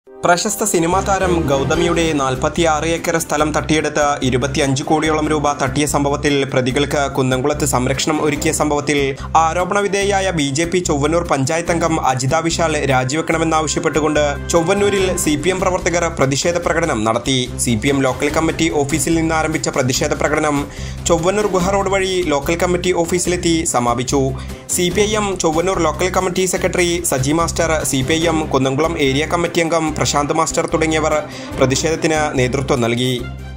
പ്രശസ്ത സിനിമാ താരം ഗൗതമിയുടെ നാൽപ്പത്തിയാറ് ഏക്കർ സ്ഥലം തട്ടിയെടുത്ത് ഇരുപത്തിയഞ്ച് കോടിയോളം രൂപ തട്ടിയ സംഭവത്തിൽ പ്രതികൾക്ക് കുന്നംകുളത്ത് സംരക്ഷണം ഒരുക്കിയ സംഭവത്തിൽ ആരോപണ വിധേയയായ B J P Chovvannur panchayat അംഗം അജിത വിശാൽ രാജിവെക്കണമെന്നാവശ്യപ്പെട്ടുകൊണ്ട് ചൊവ്വന്നൂരിൽ സി പി എം പ്രവർത്തകർ പ്രതിഷേധ പ്രകടനം നടത്തി C P M local committee ഓഫീസിൽ നിന്ന് ആരംഭിച്ച പ്രതിഷേധ പ്രകടനം ചൊവ്വന്നൂർ ഗുഹ റോഡ് വഴി ലോക്കൽ കമ്മിറ്റി ഓഫീസിലെത്തി സമാപിച്ചു C P I M Chovvannur local committee secretary Saji master C P I M Kunnamkulam area committee അംഗം പ്രശാന്ത് മാസ്റ്റർ തുടങ്ങിയവർ പ്രതിഷേധത്തിന് നേതൃത്വം നൽകി